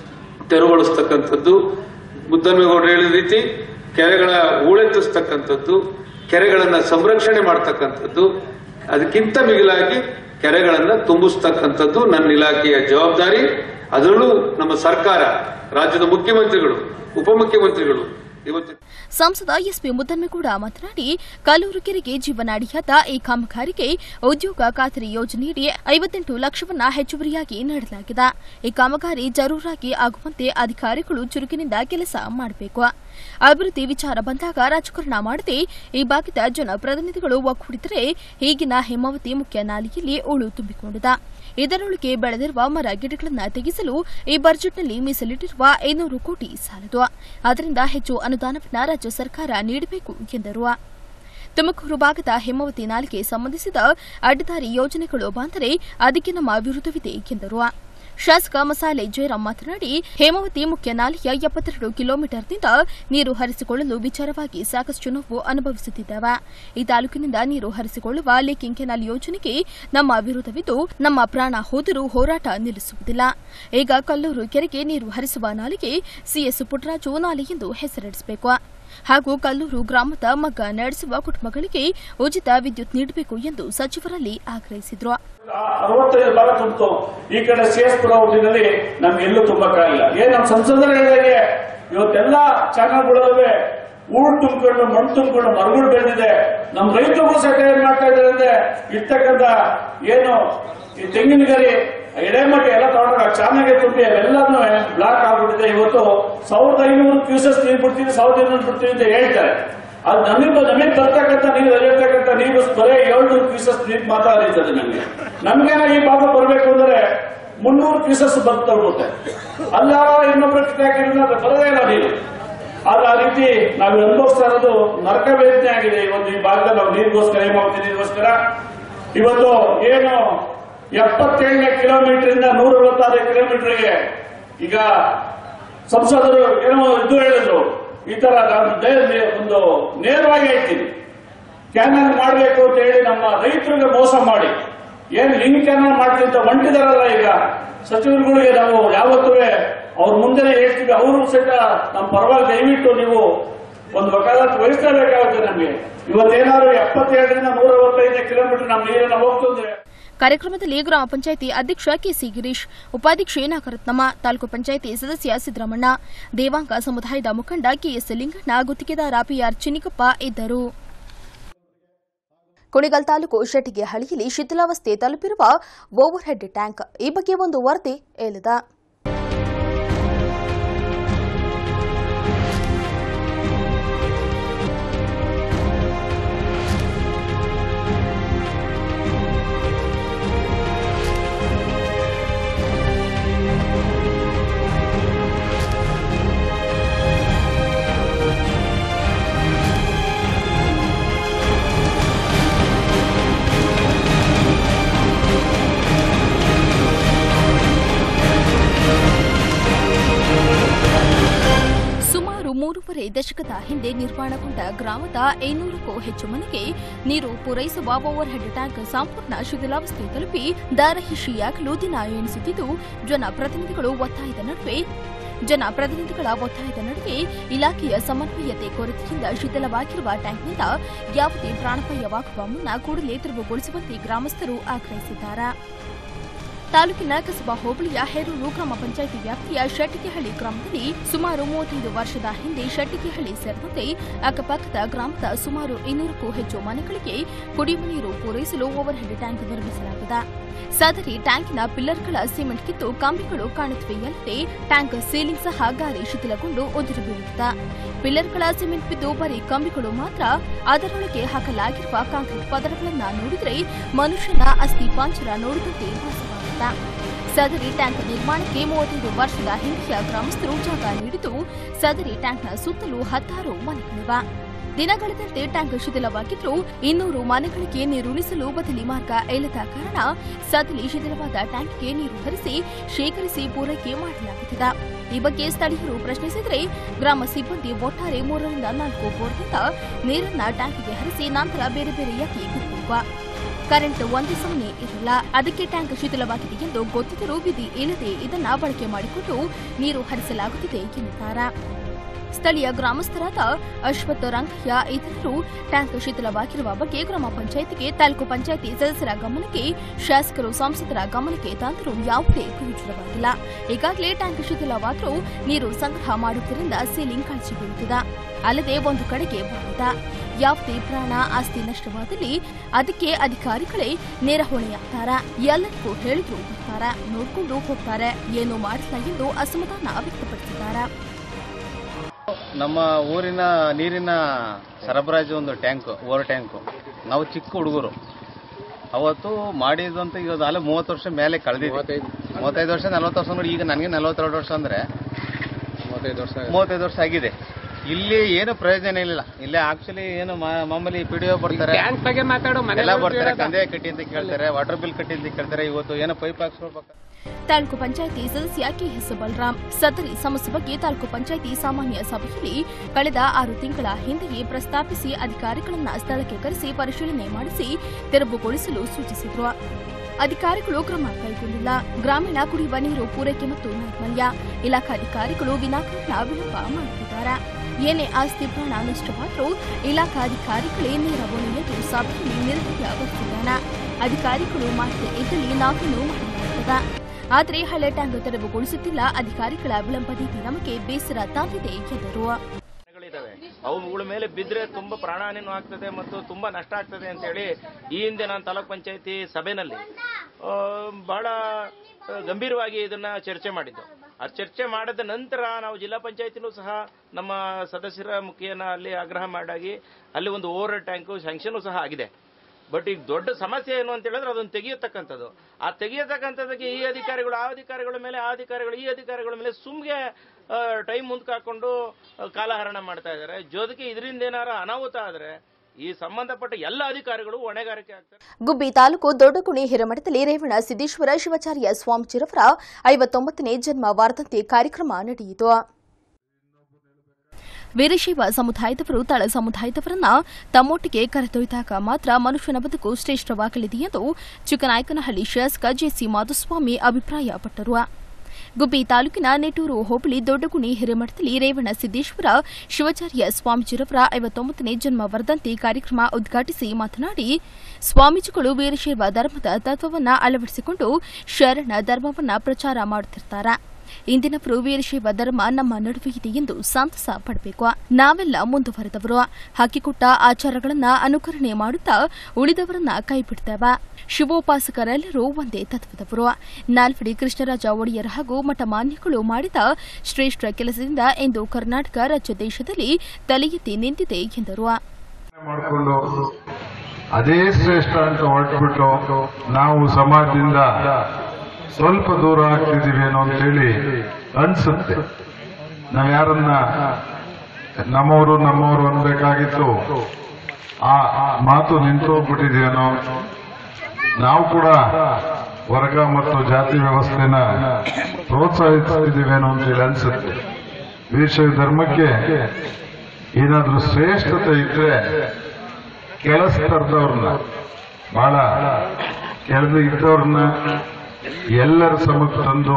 ತೆರವುಗೊಳಿಸ್ತಕ್ಕಂಥದ್ದು ಮುದ್ದನ್ಮೇಗೌಡರು ಹೇಳಿದ ರೀತಿ ಕೆರೆಗಳ ಹೂಳೆತ್ತಿಸ್ತಕ್ಕಂಥದ್ದು ಕೆರೆಗಳನ್ನ ಸಂರಕ್ಷಣೆ ಮಾಡ್ತಕ್ಕಂಥದ್ದು ಅದಕ್ಕಿಂತ ಮಿಗಿಲಾಗಿ ಕೆರೆಗಳನ್ನ ತುಂಬಿಸ್ತಕ್ಕಂಥದ್ದು ನನ್ನ ಇಲಾಖೆಯ ಜವಾಬ್ದಾರಿ ಅದರಲ್ಲೂ ನಮ್ಮ ಸರ್ಕಾರ ರಾಜ್ಯದ ಮುಖ್ಯಮಂತ್ರಿಗಳು ಉಪಮುಖ್ಯಮಂತ್ರಿಗಳು ಇವತ್ತು ಸಂಸದ ಎಸ್ಪಿ ಮುದ್ದನ್ಮೇಗೌಡ ಮಾತನಾಡಿ ಕಲ್ಲೂರು ಕೆರೆಗೆ ಜೀವನಾಡಿಯಾದ ಈ ಕಾಮಗಾರಿಗೆ ಉದ್ಯೋಗ ಖಾತರಿ ಯೋಜನೆಯಡಿ ಐವತ್ತೆಂಟು ಲಕ್ಷವನ್ನ ಹೆಚ್ಚುವರಿಯಾಗಿ ನೀಡಲಾಗಿದೆ ಈ ಕಾಮಗಾರಿ ಜರೂರಾಗಿ ಆಗುವಂತೆ ಅಧಿಕಾರಿಗಳು ಚುರುಕಿನಿಂದ ಕೆಲಸ ಮಾಡಬೇಕು ಅಭಿವೃದ್ಧಿ ವಿಚಾರ ಬಂದಾಗ ರಾಜಕಾರಣ ಮಾಡದೆ ಈ ಭಾಗದ ಜನಪ್ರತಿನಿಧಿಗಳು ಒಗ್ಗೂಡಿದರೆ ಈಗಿನ ಹೇಮಾವತಿ ಮುಖ್ಯ ನಾಲೆಯಲ್ಲಿ ಉಳು ತುಂಬಿಕೊಂಡಿದೆ ಇದರೊಳಗೆ ಬೆಳೆದಿರುವ ಮರ ಗಿಡಗಳನ್ನು ತೆಗೆಸಲು ಈ ಬಜೆಟ್ನಲ್ಲಿ ಮೀಸಲಿಟ್ಟಿರುವ ಐನೂರು ಕೋಟಿ ಸಾಲದು ಅದರಿಂದ ಹೆಚ್ಚು ಅನುದಾನವನ್ನು ರಾಜ್ಯ ಸರ್ಕಾರ ನೀಡಬೇಕು ಎಂದರು ತುಮಕೂರು ಭಾಗದ ಹೇಮಾವತಿ ನಾಲೆಗೆ ಸಂಬಂಧಿಸಿದ ಅಡ್ಡದಾರಿ ಯೋಜನೆಗಳು ಬಂದರೆ ಅದಕ್ಕೆ ನಮ್ಮ ವಿರುದ್ಧವಿದೆ ಎಂದರು ಶಾಸಕ ಮಸಾಲೆ ಜಯರಾಮ್ ಮಾತನಾಡಿ ಹೇಮಾವತಿ ಮುಖ್ಯ ನಾಲೆಯ ಎಪ್ಪತ್ತೆರಡು ಕಿಲೋಮೀಟರ್ನಿಂದ ನೀರು ಹರಿಸಿಕೊಳ್ಳಲು ವಿಚಾರವಾಗಿ ಸಾಕಷ್ಟು ನೋವು ಅನುಭವಿಸುತ್ತಿದ್ದೇವೆ ಈ ತಾಲೂಕಿನಿಂದ ನೀರು ಹರಿಸಿಕೊಳ್ಳುವ ಲೇಕಿಂಗ್ ಕೆನಾಲ್ ಯೋಜನೆಗೆ ನಮ್ಮ ವಿರೋಧವಿದ್ದು ನಮ್ಮ ಪ್ರಾಣ ಹೋದರೂ ಹೋರಾಟ ನಿಲ್ಲಿಸುವುದಿಲ್ಲ ಈಗ ಕಲ್ಲೂರು ಕೆರೆಗೆ ನೀರು ಹರಿಸುವ ನಾಲೆಗೆ ಸಿಎಸ್ ಪುಟ್ಟರಾಜು ನಾಲೆ ಎಂದು ಹೆಸರಿಡಿಸಬೇಕು ಹಾಗೂ ಕಲ್ಲೂರು ಗ್ರಾಮದ ಮಗ್ಗ ನಡೆಸುವ ಕುಟುಂಬಗಳಿಗೆ ಉಚಿತ ವಿದ್ಯುತ್ ನೀಡಬೇಕು ಎಂದು ಸಚಿವರಲ್ಲಿ ಆಗ್ರಹಿಸಿದರು ಅರವತ್ತೈದು ಭಾಗ ತುಂಬಿತು ಈ ಕಡೆ ಸಿಎಸ್ಪುರ ಹೋಟೆಲ್ನಲ್ಲಿ ನಮ್ಗೆ ಎಲ್ಲೂ ತುಂಬಕ್ಕಾಗಿಲ್ಲ ಏನ್ ನಮ್ಮ ಸಂಸದರು ಹೇಳಿದಾಗೆ ಇವತ್ತೆಲ್ಲ ಚಾನಲ್ಗಳಲ್ಲೇ ಊರು ತುಂಬಿಕೊಂಡು ಮಣ್ಣು ತುಂಬಿಕೊಂಡು ಮರಗಳು ಬೆಳೆದಿದೆ ನಮ್ಮ ರೈತರಿಗೂ ಸಹಿತ ಏನ್ ಮಾಡ್ತಾ ಇದ್ದಾರೆ ಅಂದ್ರೆ ಇರ್ತಕ್ಕಂಥ ಏನು ಈ ತೆಂಗಿನ ಗರಿ ಎಡೆಮಟ್ಟ ಎಲ್ಲ ತಗೊಂಡಾಗ ಚಾನಲ್ಗೆ ತುಂಬಿ ಅವೆಲ್ಲನೂ ಬ್ಲಾಕ್ ಆಗ್ಬಿಟ್ಟಿದೆ ಇವತ್ತು ಸಾವಿರದ ಐನೂರು ಕ್ಯೂಸಸ್ ನೀರು ಬಿಡ್ತೀವಿ ಸಾವಿರದ ಐನೂರು ಬಿಡ್ತೀವಿ ಅಂತ ಹೇಳ್ತಾರೆ ಅದು ನಮಗೆ ನಮಗೆ ಬರ್ತಕ್ಕಂಥ ನೀರು ಹರಿಯತಕ್ಕಂಥ ನೀರು ಬರೇ ಏಳ್ನೂರು ಕ್ಯೂಸಸ್ ನೀರು ಮಾತ್ರ ಹರಿಯುತ್ತದೆ ನಮಗೆ ನಮ್ಗೆ ಈ ಭಾಗ ಬರಬೇಕು ಅಂದ್ರೆ ಮುನ್ನೂರು ಕ್ಯೂಸಸ್ ಬರ್ತಾ ಹೋಗುತ್ತೆ ಅಲ್ಲ ಇನ್ನೊಬ್ಬರ ಕಿತ್ತಾಕಿದ್ರೆ ಅದು ಬರದೇ ಇಲ್ಲ ನೀರು ಆದ್ರೆ ಆ ರೀತಿ ನಾವು ಅನುಭವಿಸ್ತಾ ಇರೋದು ನರಕ ವೇದನೆ ಆಗಿದೆ ಇವತ್ತು ಈ ಭಾಗದಲ್ಲಿ ನಾವು ನೀರಿಗೋಸ್ಕರ ಹೇಮಾವತಿ ನೀರಿಗೋಸ್ಕರ ಇವತ್ತು ಏನು ಎಪ್ಪತ್ತೇಳನೇ ಕಿಲೋಮೀಟರ್ ಇಂದ ನೂರ ಅರವತ್ತಾರು ಕಿಲೋಮೀಟರ್ಗೆ ಈಗ ಸಂಸದರು ಏನೋ ಇದು ಹೇಳಿದ್ರು ಈ ತರ ನಾನು ದೇ- ಒಂದು ನೇರವಾಗಿ ಹೇಳ್ತೀನಿ ಕ್ಯಾನಲ್ ಮಾಡಬೇಕು ಅಂತ ಹೇಳಿ ನಮ್ಮ ರೈತರಿಗೆ ಮೋಸ ಮಾಡಿ ಏನ್ ಲಿಂಕ್ ಕ್ಯಾನಲ್ ಮಾಡ್ತೀವಿ ಅಂತ ಹೊಂಟಿದಾರಲ್ಲ ಈಗ ಸಚಿವರುಗಳಿಗೆ ನಾವು ಯಾವತ್ತೂ ಅವ್ರ ಮುಂದೆನೆ ಹೇಳ್ತೀವಿ ಅವರು ಸಹಿತ ನಮ್ಮ ಪರವಾಗಿ ದಯವಿಟ್ಟು ನೀವು ಒಂದು ವಕಾಲತ್ ವಹಿಸಲೇಬೇಕಾಗುತ್ತೆ ನಮಗೆ ಇವತ್ತೇನಾದ್ರು ಎಪ್ಪತ್ತೇಳರಿಂದ ನೂರ ಅರವತ್ತೈದು ಕಿಲೋಮೀಟರ್ ನಮ್ಮ ನೀರನ್ನ ಹೋಗ್ತಂದ್ರೆ ಕಾರ್ಯಕ್ರಮದಲ್ಲಿ ಗ್ರಾಮ ಪಂಚಾಯಿತಿ ಅಧ್ಯಕ್ಷ ಕೆಸಿ ಗಿರೀಶ್ ಉಪಾಧ್ಯಕ್ಷೆ ನಾಗರತ್ನಮ್ಮ ತಾಲೂಕು ಪಂಚಾಯಿತಿ ಸದಸ್ಯ ಸಿದ್ದರಾಮಣ್ಣ ದೇವಾಂಗ ಸಮುದಾಯದ ಮುಖಂಡ ಕೆಎಸ್ ಲಿಂಗಣ್ಣ ಗುತ್ತಿಗೆದಾರ ಪಿಆರ್ ಚಿನಿಕಪ್ಪ ಇದ್ದರು ಕುಣಿಗಲ್ ತಾಲೂಕು ಶೆಟ್ಟಿಗೆ ಹಳಿಯಲ್ಲಿ ಶಿಥಿಲಾವಸ್ಥೆ ತಲುಪಿರುವ ಓವರ್ ಹೆಡ್ ಟ್ಯಾಂಕ್ ಈ ಬಗ್ಗೆ ಒಂದು ವರದಿ ಏಳಿದ ಸುಮಾರು ಮೂರುವರೆ ದಶಕದ ಹಿಂದೆ ನಿರ್ಮಾಣಗೊಂಡ ಗ್ರಾಮದ ಐನೂರಕ್ಕೂ ಹೆಚ್ಚು ಮನೆಗೆ ನೀರು ಪೂರೈಸುವ ಓವರ್ ಹೆಡ್ ಟ್ಯಾಂಕ್ ಸಂಪೂರ್ಣ ಶಿಥಿಲಾವಸ್ಥೆ ತಲುಪಿ ದಾರಹಿಷಿಯಾಗಲು ದಿನ ಎಣಿಸುತ್ತಿದ್ದು ಜನಪ್ರತಿನಿಧಿಗಳು ಒತ್ತಾಯದ ನಡುವೆ ಜನಪ್ರತಿನಿಧಿಗಳ ಒತ್ತಾಯದ ನಡುವೆ ಇಲಾಖೆಯ ಸಮನ್ವಯತೆ ಕೊರತೆಯಿಂದ ಶಿಥಿಲವಾಗಿರುವ ಟ್ಯಾಂಕ್ನಿಂದ ಯಾವುದೇ ಪ್ರಾಣಾಪಾಯವಾಗುವ ಮುನ್ನ ಕೂಡಲೇ ತೆರವುಗೊಳಿಸುವಂತೆ ಗ್ರಾಮಸ್ಥರು ಆಗ್ರಹಿಸಿದ್ದಾರೆ ತಾಲೂಕಿನ ಕಸಬಾ ಹೋಬಳಿಯ ಹೇರೂರು ಗ್ರಾಮ ಪಂಚಾಯಿತಿ ವ್ಯಾಪ್ತಿಯ ಶೆಟ್ಟಿಗೆಹಳ್ಳಿ ಗ್ರಾಮದಲ್ಲಿ ಸುಮಾರು ಮೂವತ್ತೈದು ವರ್ಷದ ಹಿಂದೆ ಶೆಟ್ಟಿಗೆಹಳ್ಳಿ ಸೇರಿದಂತೆ ಅಕ್ಕಪಕ್ಕದ ಗ್ರಾಮದ ಸುಮಾರು ಇನ್ನೂರಕ್ಕೂ ಹೆಚ್ಚು ಮನೆಗಳಿಗೆ ಕುಡಿಯುವ ನೀರು ಪೂರೈಸಲು ಓವರ್ ಹೆಡ್ ಟ್ಯಾಂಕ್ ನಿರ್ಮಿಸಲಾಗಿದೆ ಸದರಿ ಟ್ಯಾಂಕಿನ ಪಿಲ್ಲರ್ಗಳ ಸಿಮೆಂಟ್ ಕಿತ್ತು ಕಂಬಿಗಳು ಕಾಣುತ್ತಿವೆಯಲ್ಲದೆ ಟ್ಯಾಂಕ್ ಸೀಲಿಂಗ್ ಸಹ ಗಾಳಿ ಶಿಥಿಲಗೊಂಡು ಉದುರಿ ಬೀಳುತ್ತಿದೆ ಪಿಲ್ಲರ್ಗಳ ಸಿಮೆಂಟ್ ಬಿದ್ದು ಬರೀ ಕಂಬಿಗಳು ಮಾತ್ರ ಅದರೊಳಗೆ ಹಾಕಲಾಗಿರುವ ಕಾಂಕ್ರೀಟ್ ಪದರಗಳನ್ನ ನೋಡಿದರೆ ಮನುಷ್ಯನ ಅಸ್ಥಿ ಪಾಂಚರ ನೋಡಿದಂತೆ ಭಾಸವಾಗುತ್ತದೆ ಸದರಿ ಟ್ಯಾಂಕ್ ನಿರ್ಮಾಣಕ್ಕೆ ಮೂವತ್ತೈದು ವರ್ಷದ ಹಿಂದೆಯ ಗ್ರಾಮಸ್ಥರು ಜಾಗ ನೀಡಿದ್ದು ಸದರಿ ಟ್ಯಾಂಕ್ನ ಸುತ್ತಲೂ ಹತ್ತಾರು ಮನೆಗಳಿವೆ ದಿನಗಳೆದಂತೆ ಟ್ಯಾಂಕ್ ಶಿಥಿಲವಾಗಿದ್ದು ಇನ್ನೂರು ಮನೆಗಳಿಗೆ ನೀರುಣಿಸಲು ಬದಲಿ ಮಾರ್ಗ ಇಲ್ಲದ ಕಾರಣ ಸದಲಿ ಶಿಥಿಲವಾದ ಟ್ಯಾಂಕ್ಗೆ ನೀರು ಹರಿಸಿ ಶೇಖರಿಸಿ ಪೂರೈಕೆ ಮಾಡಲಾಗುತ್ತಿದೆ ಈ ಬಗ್ಗೆ ಸ್ಥಳೀಯರು ಪ್ರಶ್ನಿಸಿದರೆ ಗ್ರಾಮ ಸಿಬ್ಬಂದಿ ಒಟ್ಟಾರೆ ಮೂರರಿಂದ ನಾಲ್ಕು ಬೋರ್ನಿಂದ ನೀರನ್ನ ಟ್ಯಾಂಕ್ಗೆ ಹರಿಸಿ ನಂತರ ಬೇರೆ ಬೇರೆಯಾಗಿ ಬಿಡುವ ಕರೆಂಟ್ ಒಂದೇ ಸಮನೆ ಇರಲ್ಲ ಅದಕ್ಕೆ ಟ್ಯಾಂಕ್ ಶಿಥಿಲವಾಗಿದೆ ಎಂದು ಗೊತ್ತಿದ್ದರೂ ವಿಧಿ ಇಲ್ಲದೆ ಇದನ್ನ ಬಳಕೆ ಮಾಡಿಕೊಂಡು ನೀರು ಹರಿಸಲಾಗುತ್ತಿದೆ ಎನ್ನುತ್ತಾರೆ ಸ್ಥಳೀಯ ಗ್ರಾಮಸ್ಥರಾದ ಅಶ್ವಥ್ ರಂಗಯ್ಯ ಇತರರು ಟ್ಯಾಂಕ್ ಶಿಥಿಲವಾಗಿರುವ ಬಗ್ಗೆ ಗ್ರಾಮ ಪಂಚಾಯಿತಿಗೆ ತಾಲೂಕು ಪಂಚಾಯಿತಿ ಸದಸ್ಯರ ಗಮನಕ್ಕೆ ಶಾಸಕರು ಸಂಸದರ ಗಮನಕ್ಕೆ ತಂದರೂ ಯಾವುದೇ ಪ್ರಯೋಜನವಾಗಿಲ್ಲ ಈಗಾಗಲೇ ಟ್ಯಾಂಕ್ ಶಿಥಿಲವಾದರೂ ನೀರು ಸಂಗ್ರಹ ಮಾಡುವುದರಿಂದ ಸೀಲಿಂಗ್ ಕಳಚಿ ಬೀಳುತ್ತಿದೆ ಅಲ್ಲದೆ ಒಂದು ಕಡೆಗೆ ಬಾರದ ಯಾವುದೇ ಪ್ರಾಣ ಆಸ್ತಿ ನಷ್ಟವಾದಲ್ಲಿ ಅದಕ್ಕೆ ಅಧಿಕಾರಿಗಳೇ ನೇರ ಹೊಣೆಯಾಗ್ತಾರ ಎಲ್ಲರಿಗೂ ಹೇಳಿದ್ರು ಬರ್ತಾರ ನೋಡ್ಕೊಂಡು ಹೋಗ್ತಾರೆ ಏನು ಮಾಡಿಲ್ಲ ಎಂದು ಅಸಮಾಧಾನ ವ್ಯಕ್ತಪಡಿಸಿದ್ದಾರೆ ನಮ್ಮ ಊರಿನ ನೀರಿನ ಸರಬರಾಜು ಒಂದು ಟ್ಯಾಂಕ್ ಓವರ್ ಟ್ಯಾಂಕು ನಾವು ಚಿಕ್ಕ ಹುಡುಗರು ಅವತ್ತು ಮಾಡಿದಂತ ಈಗ ಅಲ್ಲೇ ಮೂವತ್ತು ವರ್ಷ ಮೇಲೆ ಕಳೆದಿದೆ ಮೂವತ್ತೈದು ವರ್ಷ ನಲವತ್ತು ವರ್ಷ ನೋಡಿ ಈಗ ನನಗೆ ನಲವತ್ತೆರಡು ವರ್ಷ ಅಂದ್ರೆ ಮೂವತ್ತೈದು ವರ್ಷ ಮೂವತ್ತೈದು ವರ್ಷ ಆಗಿದೆ ಇಲ್ಲಿ ಏನು ಪ್ರಯೋಜನ ಇಲ್ಲ ಇಲ್ಲಿ ಆಕ್ಚುಲಿ ಏನು ಮಾ- ಮಾಮೂಲಿ ಪಿ ಡಿ ಒ ಬರ್ತಾರೆ ಟ್ಯಾಂಕ್ ಬಗ್ಗೆ ಮಾತಾಡೋ ಮನೆ ಎಲ್ಲ ಬರ್ತಾರೆ ಕಂದಾಯ ಕಟ್ಟಿ ಅಂತ ಕೇಳ್ತಾರೆ ವಾಟರ್ ಬಿಲ್ ಕಟ್ಟಿ ಅಂತ ಕೇಳ್ತಾರೆ ಇವತ್ತು ಏನೋ ಪೈಪ್ ಹಾಕ್ಸ್ಕೊಳ್ಬೇಕು ತಾಲೂಕು ಪಂಚಾಯಿತಿ ಸದಸ್ಯ ಕೆಎಸ್ ಬಲರಾಮ್ ಸದರಿ ಸಮಸ್ಯೆ ಬಗ್ಗೆ ತಾಲೂಕು ಪಂಚಾಯಿತಿ ಸಾಮಾನ್ಯ ಸಭೆಯಲ್ಲಿ ಕಳೆದ ಆರು ತಿಂಗಳ ಹಿಂದೆಯೇ ಪ್ರಸ್ತಾಪಿಸಿ ಅಧಿಕಾರಿಗಳನ್ನ ಸ್ಥಳಕ್ಕೆ ಕರೆಸಿ ಪರಿಶೀಲನೆ ಮಾಡಿಸಿ ತೆರವುಗೊಳಿಸಲು ಸೂಚಿಸಿದ್ರು ಅಧಿಕಾರಿಗಳು ಕ್ರಮ ಕೈಗೊಂಡಿಲ್ಲ ಗ್ರಾಮೀಣ ಕುಡಿಯುವ ನೀರು ಪೂರೈಕೆ ಮತ್ತು ನೈರ್ಮಲ್ಯ ಇಲಾಖಾಧಿಕಾರಿಗಳು ವಿನಾಕಾರಣ ವಿಳಂಬ ಮಾಡುತ್ತಿದ್ದಾರೆ ಏನೇ ಆಸ್ತಿ ಪ್ರಾಣ ನಷ್ಟವಾದರೂ ಇಲಾಖಾಧಿಕಾರಿಗಳೇ ನೇರ ಹೊಣೆಯೆಂದು ಸಭೆಯಲ್ಲಿ ನಿರ್ಣಯ ಬರೆದಿದ್ದಾನೆ ಅಧಿಕಾರಿಗಳು ಮಾಡದೆ ಇದ್ದಲ್ಲಿ ನಾವೇನು ಮಾಡಲಾಗುತ್ತದೆ ಆದರೆ ಹಳೆ ಟ್ಯಾಂಕ್ ತೆರವುಗೊಳಿಸುತ್ತಿಲ್ಲ ಅಧಿಕಾರಿಗಳ ವಿಳಂಬ ನೀತಿ ನಮಗೆ ಬೇಸರ ತಂದಿದೆ ಎಂದರು ಗಳಿದಾವೆ ಅವುಗಳ ಮೇಲೆ ಬಿದ್ದರೆ ತುಂಬಾ ಪ್ರಾಣಹಾನಿನೂ ಆಗ್ತದೆ ಮತ್ತು ತುಂಬಾ ನಷ್ಟ ಆಗ್ತದೆ ಅಂತ ಹೇಳಿ ಈ ಹಿಂದೆ ನಾನು ತಾಲೂಕ್ ಪಂಚಾಯತಿ ಸಭೆನಲ್ಲಿ ಆ, ಬಹಳ ಆ, ಗಂಭೀರವಾಗಿ ಇದನ್ನ ಚರ್ಚೆ ಮಾಡಿದ್ದು ಆ ಚರ್ಚೆ ಮಾಡಿದ ನಂತರ ನಾವು ಜಿಲ್ಲಾ ಪಂಚಾಯತಿನೂ ಸಹ ನಮ್ಮ ಸದಸ್ಯರ ಮುಖೇನ ಅಲ್ಲಿ ಆಗ್ರಹ ಮಾಡಾಗಿ ಅಲ್ಲಿ ಒಂದು ಓವರ್ ಟ್ಯಾಂಕ್ ಸ್ಯಾಂಕ್ಷನ್ ಸಹ ಆಗಿದೆ ಬಟ್ ಈಗ ದೊಡ್ಡ ಸಮಸ್ಯೆ ಏನು ಅಂತ ಹೇಳಿದ್ರೆ ಅದನ್ನು ತೆಗೆಯತಕ್ಕಂಥದ್ದು ಆ ತೆಗೆಯತಕ್ಕಂಥದ್ದಕ್ಕೆ ಈ ಅಧಿಕಾರಿಗಳು ಆ ಅಧಿಕಾರಿಗಳ ಮೇಲೆ ಆ ಅಧಿಕಾರಿಗಳು ಈ ಅಧಿಕಾರಿಗಳ ಮೇಲೆ ಸುಮ್ಗೆ ಟೈಮ್ ಮುಂದಕ್ಕೆ ಹಾಕೊಂಡು ಆ, ಕಾಲಹರಣ ಮಾಡ್ತಾ ಇದ್ದಾರೆ ಜೊತೆಗೆ ಇದರಿಂದ ಏನಾರ ಅನಾಹುತ ಆದ್ರೆ ಈ ಸಂಬಂಧಪಟ್ಟ ಎಲ್ಲ ಅಧಿಕಾರಿಗಳು ಹೊಣೆಗಾರಿಕೆ ಆಗ್ತಾರೆ ಗುಬ್ಬಿ ತಾಲೂಕು ದೊಡ್ಡಗುಣಿ ಹಿರೇಮಠದಲ್ಲಿ ರೇವಣ ಸಿದ್ದೇಶ್ವರ ಶಿವಾಚಾರ್ಯ ಸ್ವಾಮೀಜಿರವರ ಐವತ್ತೊಂಬತ್ತನೇ ಜನ್ಮ ವಾರ್ಧಂತಿ ಕಾರ್ಯಕ್ರಮ ನಡೆಯಿತು ವೀರಶೈವ ಸಮುದಾಯದವರು ತಳ ಸಮುದಾಯದವರನ್ನ ತಮ್ಮೊಟ್ಟಿಗೆ ಕರೆದೊಯ್ದಾಗ ಮಾತ್ರ ಮನುಷ್ಯನ ಬದುಕು ಶ್ರೇಷ್ಠವಾಗಲಿದೆ ಎಂದು ಚಿಕ್ಕನಾಯಕನಹಳ್ಳಿ ಶಾಸಕ ಜೆಸಿ ಮಾಧುಸ್ವಾಮಿ ಅಭಿಪ್ರಾಯಪಟ್ಟರು ಗುಬ್ಬಿ ತಾಲೂಕಿನ ನೆಟೂರು ಹೋಬಳಿ ದೊಡ್ಡಗುಣಿ ಹಿರೇಮಠದಲ್ಲಿ ರೇವಣ ಸಿದ್ದೇಶ್ವರ ಶಿವಾಚಾರ್ಯ ಸ್ವಾಮೀಜಿರವರ ಐವತ್ತೊಂಬತ್ತನೇ ಜನ್ಮ ವರ್ಧಂತಿ ಕಾರ್ಯಕ್ರಮ ಉದ್ಘಾಟಿಸಿ ಮಾತನಾಡಿ ಸ್ವಾಮೀಜಿಗಳು ವೀರಶೈವ ಧರ್ಮದ ತತ್ವವನ್ನ ಅಳವಡಿಸಿಕೊಂಡು ಶರಣ ಧರ್ಮವನ್ನ ಪ್ರಚಾರ ಮಾಡುತ್ತಿರ್ತಾರೆ ಇಂದಿನವರು ವೀರಶೈವ ಧರ್ಮ ನಮ್ಮ ನಡುವೆ ಇದೆ ಎಂದು ಸಂತಸ ಪಡಬೇಕು ನಾವೆಲ್ಲ ಮುಂದುವರೆದವರು ಹಾಕಿಕೊಟ್ಟ ಆಚಾರಗಳನ್ನ ಅನುಕರಣೆ ಮಾಡುತ್ತಾ ಉಳಿದವರನ್ನ ಕೈಬಿಡ್ತೇವೆ ಶಿವೋಪಾಸಕರೆಲ್ಲರೂ ಒಂದೇ ತತ್ವದವರು ನಾಲ್ವಡಿ ಕೃಷ್ಣರಾಜ ಒಡೆಯರ್ ಹಾಗೂ ಮಠಮಾನ್ಯಗಳು ಮಾಡಿದ ಶ್ರೇಷ್ಠ ಕೆಲಸದಿಂದ ಇಂದು ಕರ್ನಾಟಕ ರಾಜ್ಯ ದೇಶದಲ್ಲಿ ತಲೆ ಎತ್ತಿ ನಿಂತಿದೆ ಎಂದರು ಮಾಡಿಕೊಂಡು ಅದೇ ಶ್ರೇಷ್ಠ ಅಂತ ಹೊರಟ್ಬಿಟ್ಟು ನಾವು ಸಮಾಜದಿಂದ ಸ್ವಲ್ಪ ದೂರ ಆಗ್ತಿದೀವಿ ಏನೋ ಅಂತೇಳಿ ಅನ್ಸುತ್ತೆ ನಾವ್ ಯಾರನ್ನ ನಮ್ಮವರು ನಮ್ಮವರು ಅನ್ಬೇಕಾಗಿತ್ತು ಆ ಮಾತು ನಿಂತೋಗ್ಬಿಟ್ಟಿದೆಯೇನೋ ನಾವು ಕೂಡ ವರ್ಗ ಮತ್ತು ಜಾತಿ ವ್ಯವಸ್ಥೆನ ಪ್ರೋತ್ಸಾಹಿಸ್ತಿದ್ದೀವೇನೋ ಅಂತೇಳಿ ಅನ್ಸುತ್ತೆ ವೀರಶೈವ ಧರ್ಮಕ್ಕೆ ಏನಾದ್ರೂ ಶ್ರೇಷ್ಠತೆ ಇದ್ರೆ ಕೆಲಸ ತರದವ್ರನ್ನ ಬಹಳ ಕೆಳದು ಇದ್ದವ್ರನ್ನ ಎಲ್ಲರ ಸಮಕ್ಕೆ ತಂದು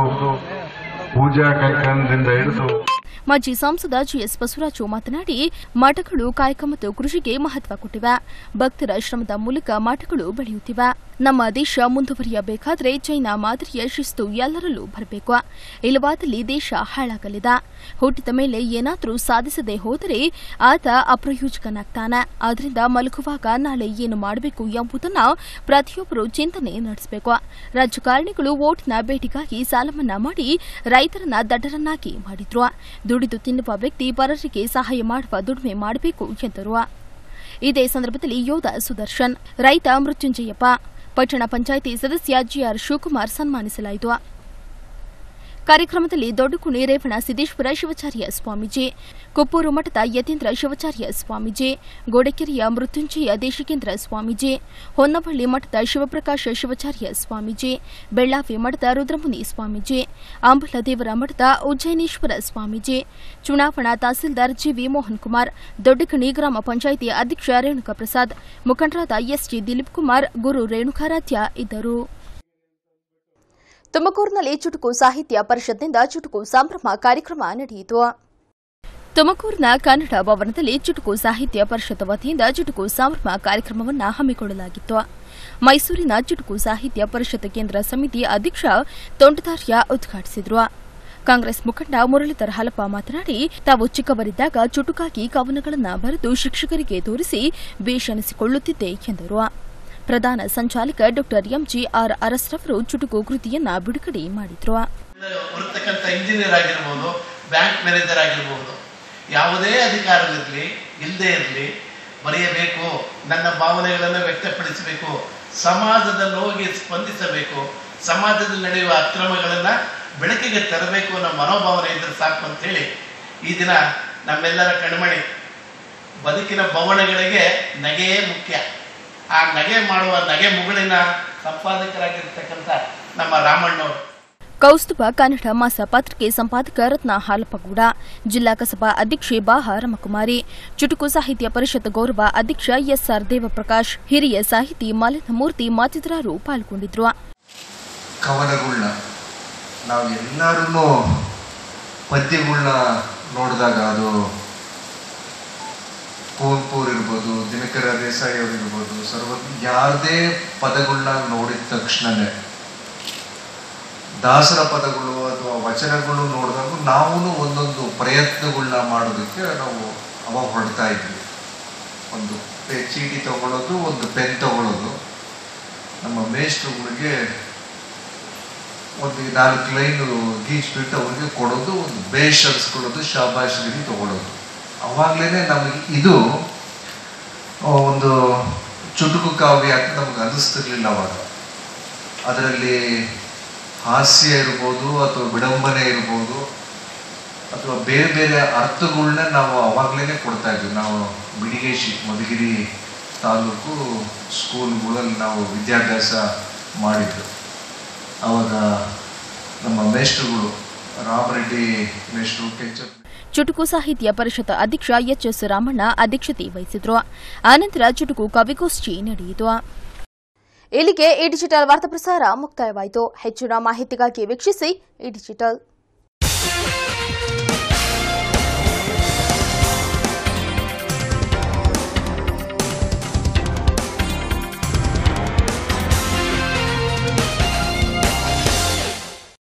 ಪೂಜಾ ಕೈಕಂದಿಂದ ಹಿಡಿದು ಮಾಜಿ ಸಂಸದ ಜಿಎಸ್ ಬಸವರಾಜು ಮಾತನಾಡಿ ಮಠಗಳು ಕಾಯಕ ಮತ್ತು ಕೃಷಿಗೆ ಮಹತ್ವ ಕೊಟ್ಟಿವೆ ಭಕ್ತರ ಶ್ರಮದ ಮೂಲಕ ಮಠಗಳು ಬೆಳೆಯುತ್ತಿವೆ ನಮ್ಮ ದೇಶ ಮುಂದುವರಿಯಬೇಕಾದರೆ ಚೈನಾ ಮಾದರಿಯ ಶಿಸ್ತು ಎಲ್ಲರಲ್ಲೂ ಬರಬೇಕು ಇಲ್ಲವಾದಲ್ಲಿ ದೇಶ ಹಾಳಾಗಲಿದೆ ಹುಟ್ಟಿದ ಮೇಲೆ ಏನಾದರೂ ಸಾಧಿಸದೆ ಹೋದರೆ ಆತ ಅಪ್ರಯೋಜಕನಾಗ್ತಾನೆ ಆದ್ರಿಂದ ಮಲಗುವಾಗ ನಾಳೆ ಏನು ಮಾಡಬೇಕು ಎಂಬುದನ್ನ ಪ್ರತಿಯೊಬ್ಬರು ಚಿಂತನೆ ನಡೆಸಬೇಕು ರಾಜಕಾರಣಿಗಳು ಓಟಿನ ಭೇಟಿಗಾಗಿ ಸಾಲ ಮನ್ನಾ ಮಾಡಿ ರೈತರನ್ನ ದಡ್ಡರನ್ನಾಗಿ ಮಾಡಿದ್ರು ದುಡಿದು ತಿನ್ನುವ ವ್ಯಕ್ತಿ ಪರರಿಗೆ ಸಹಾಯ ಮಾಡುವ ದುಡಿಮೆ ಮಾಡಬೇಕು ಎಂದರು ಇದೇ ಸಂದರ್ಭದಲ್ಲಿ ಯೋಧ ಸುದರ್ಶನ್ ರೈತ ಮೃತ್ಯುಂಜಯಪ್ಪ ಪಟ್ಟಣ ಪಂಚಾಯಿತಿ ಸದಸ್ಯ ಜಿಆರ್ ಶಿವಕುಮಾರ್ ಸನ್ಮಾನಿಸಲಾಯಿತು ಕಾರ್ಯಕ್ರಮದಲ್ಲಿ ದೊಡ್ಡಕುಣಿ ರೇವಣ ಸಿದ್ದೇಶ್ವರ ಶಿವಾಚಾರ್ಯ ಸ್ವಾಮೀಜಿ ಕೊಪ್ಪೂರು ಮಠದ ಯತೀಂದ್ರ ಶಿವಾಚಾರ್ಯ ಸ್ವಾಮೀಜಿ ಗೋಡೆಕೆರೆಯ ಮೃತ್ಯುಂಜಯ ದೇಶಿಕೇಂದ್ರ ಸ್ವಾಮೀಜಿ ಹೊನ್ನವಳ್ಳಿ ಮಠದ ಶಿವಪ್ರಕಾಶ ಶಿವಾಚಾರ್ಯ ಸ್ವಾಮೀಜಿ ಬೆಳ್ಳಾವಿ ಮಠದ ರುದ್ರಮುನಿ ಸ್ವಾಮೀಜಿ ಅಂಬಲದೇವರ ಮಠದ ಉಜ್ಜಯಿನೇಶ್ವರ ಸ್ವಾಮೀಜಿ ಚುನಾವಣಾ ತಹಸೀಲ್ದಾರ್ ಜಿವಿ ಮೋಹನ್ ಕುಮಾರ್ ದೊಡ್ಡಕಣಿ ಗ್ರಾಮ ಪಂಚಾಯಿತಿ ಅಧ್ಯಕ್ಷ ರೇಣುಕಾ ಪ್ರಸಾದ್ ಮುಖಂಡರಾದ ಎಸ್ಜಿ ದಿಲೀಪ್ ಕುಮಾರ್ ಗುರು ರೇಣುಕಾರಾಧ್ಯ ಇದ್ದರು ತುಮಕೂರಿನಲ್ಲಿ ಚುಟುಕು ಸಾಹಿತ್ಯ ಪರಿಷತ್ನಿಂದ ಚುಟುಕು ಸಂಭ್ರಮ ಕಾರ್ಯಕ್ರಮ ನಡೆಯಿತು ತುಮಕೂರಿನ ಕನ್ನಡ ಭವನದಲ್ಲಿ ಚುಟುಕು ಸಾಹಿತ್ಯ ಪರಿಷತ್ ವತಿಯಿಂದ ಚುಟುಕು ಸಂಭ್ರಮ ಕಾರ್ಯಕ್ರಮವನ್ನು ಹಮ್ಮಿಕೊಳ್ಳಲಾಗಿತ್ತು ಮೈಸೂರಿನ ಚುಟುಕು ಸಾಹಿತ್ಯ ಪರಿಷತ್ ಕೇಂದ್ರ ಸಮಿತಿ ಅಧ್ಯಕ್ಷ ತೊಂಟದಾರ್ಯ ಉದ್ಘಾಟಿಸಿದರು ಕಾಂಗ್ರೆಸ್ ಮುಖಂಡ ಮುರಳೀಧರ್ ಹಲಪ ಮಾತನಾಡಿ ತಾವು ಚಿಕ್ಕವರಿದ್ದಾಗ ಚುಟುಕಾಗಿ ಕವನಗಳನ್ನು ಬರೆದು ಶಿಕ್ಷಕರಿಗೆ ತೋರಿಸಿ ಬೇಷಣಿಸಿಕೊಳ್ಳುತ್ತಿದ್ದೆ ಎಂದರು ಪ್ರಧಾನ ಸಂಚಾಲಕ ಡಾ ಎಂಜಿ ಆರ್ ಅರಸ್ರವರು ಚುಟುಕು ಕೃತಿಯನ್ನ ಬಿಡುಗಡೆ ಮಾಡಿದ್ರು ಬರ್ತಕ್ಕಂಥ ಇಂಜಿನಿಯರ್ ಆಗಿರ್ಬೋದು ಬ್ಯಾಂಕ್ ಮ್ಯಾನೇಜರ್ ಆಗಿರ್ಬೋದು ಯಾವುದೇ ಅಧಿಕಾರವಿರಲಿ ಇಲ್ಲದೆ ಇರಲಿ ಬರೆಯಬೇಕು ನನ್ನ ಭಾವನೆಗಳನ್ನು ವ್ಯಕ್ತಪಡಿಸಬೇಕು ಸಮಾಜದಲ್ಲಿ ಹೋಗಿ ಸ್ಪಂದಿಸಬೇಕು ಸಮಾಜದಲ್ಲಿ ನಡೆಯುವ ಅಕ್ರಮಗಳನ್ನು ಬೆಳಕಿಗೆ ತರಬೇಕು ಅನ್ನೋ ಮನೋಭಾವನೆ ಇದ್ರೆ ಸಾಕು ಅಂತೇಳಿ ಈ ದಿನ ನಮ್ಮೆಲ್ಲರ ಕಣ್ಮಣಿ ಬದುಕಿನ ಬವಣೆಗಳಿಗೆ ನಗೆಯೇ ಮುಖ್ಯ ಆ ನಗೆ ಮಾಡುವ ನಗೆ ಮುಗುಳಿನ ಸಂಪಾದಕರಾಗಿರ್ತಕ್ಕಂಥ ನಮ್ಮ ರಾಮಣ್ಣವರು ಕೌಸ್ತುಭ ಕನ್ನಡ ಮಾಸ ಪತ್ರಿಕೆ ಸಂಪಾದಕ ರತ್ನ ಹಾಲಪ್ಪಗೌಡ ಜಿಲ್ಲಾ ಕಸಬಾ ಅಧ್ಯಕ್ಷೆ ಬಾಹ ರಮಕುಮಾರಿ ಚುಟುಕು ಸಾಹಿತ್ಯ ಪರಿಷತ್ ಗೌರವ ಅಧ್ಯಕ್ಷ ಎಸ್ಆರ್ ದೇವಪ್ರಕಾಶ್ ಹಿರಿಯ ಸಾಹಿತಿ ಮಾಲಿನಮೂರ್ತಿ ಮತ್ತಿತರರು ಪಾಲ್ಗೊಂಡಿದ್ರು ಕವನಗಳ್ನ ನಾವು ಎಲ್ಲರೂ ಪದ್ಯಗಳ್ನ ನೋಡಿದಾಗ ಅದು ಕುವೆಂಪು ಇರ್ಬೋದು ದಿನಕರ ದೇಸಾಯಿ ಅವರು ಇರ್ಬೋದು ಸರ್ವ ಯಾರದೇ ಪದಗಳನ್ನ ನೋಡಿದ ತಕ್ಷಣನೇ ದಾಸರ ಪದಗಳು ಅಥವಾ ವಚನಗಳು ನೋಡಿದಾಗ ನಾವು ಒಂದೊಂದು ಪ್ರಯತ್ನಗಳನ್ನ ಮಾಡೋದಕ್ಕೆ ನಾವು ಅವಾಗ ಹೊರಡ್ತಾ ಇದ್ವಿ ಒಂದು ಪೆ- ಚೀಟಿ ತಗೊಳ್ಳೋದು ಒಂದು ಪೆನ್ ತಗೊಳ್ಳೋದು ನಮ್ಮ ಮೇಷ್ಟ್ರುಗಳಿಗೆ ಒಂದು ನಾಲ್ಕು ಲೈನ್ ಗೀಚ್ಬಿಟ್ಟು ಅವ್ರಿಗೆ ಕೊಡೋದು ಒಂದು ಬೇಷ್ ಅನ್ಸ್ಕೊಳ್ಳೋದು ಶಾಬಾಶ್ಗಿರಿ ತಗೊಳ್ಳೋದು ಅವಾಗ್ಲೇನೆ ನಮಗೆ ಇದು ಆ, ಒಂದು ಚುಟುಕು ಕಾವ್ಯ ಅಂತ ನಮ್ಗೆ ಅನಿಸ್ತಿರ್ಲಿಲ್ಲ ಅವಾಗ ಅದರಲ್ಲಿ ಹಾಸ್ಯ ಇರ್ಬೋದು ಅಥವಾ ವಿಡಂಬನೆ ಇರ್ಬೋದು ಅಥವಾ ಬೇರೆ ಬೇರೆ ಅರ್ಥಗಳನ್ನ ನಾವು ಅವಾಗ್ಲೇನೆ ಕೊಡ್ತಾ ಇದ್ವಿ ನಾವು ಬಿಡಿಗೇಶಿ ಮಧುಗಿರಿ ತಾಲೂಕು ಸ್ಕೂಲ್ಗಳಲ್ಲಿ ನಾವು ವಿದ್ಯಾಭ್ಯಾಸ ಮಾಡಿದ್ದು ಅವಾಗ ನಮ್ಮ ಮೇಷ್ಟ್ರುಗಳು ರಾಮರೆಡ್ಡಿ ಮೇಷ್ಟ್ರು ಕೆಂಚಪ್ಪ ಚುಟುಕು ಸಾಹಿತ್ಯ ಪರಿಷತ್ ಅಧ್ಯಕ್ಷ ಎಚ್ ಎಸ್ ರಾಮಣ್ಣ ಅಧ್ಯಕ್ಷತೆ ವಹಿಸಿದ್ರು ಆನಂತರ ಚುಟುಕು ಕವಿಗೋಷ್ಠಿ ನಡೆಯಿತು ಇಲ್ಲಿಗೆ ಈ ಡಿಜಿಟಲ್ ವಾರ್ತಾ ಪ್ರಸಾರ ಮುಕ್ತಾಯವಾಯಿತು ಹೆಚ್ಚಿನ ಮಾಹಿತಿಗಾಗಿ ವೀಕ್ಷಿಸಿ ಈ ಡಿಜಿಟಲ್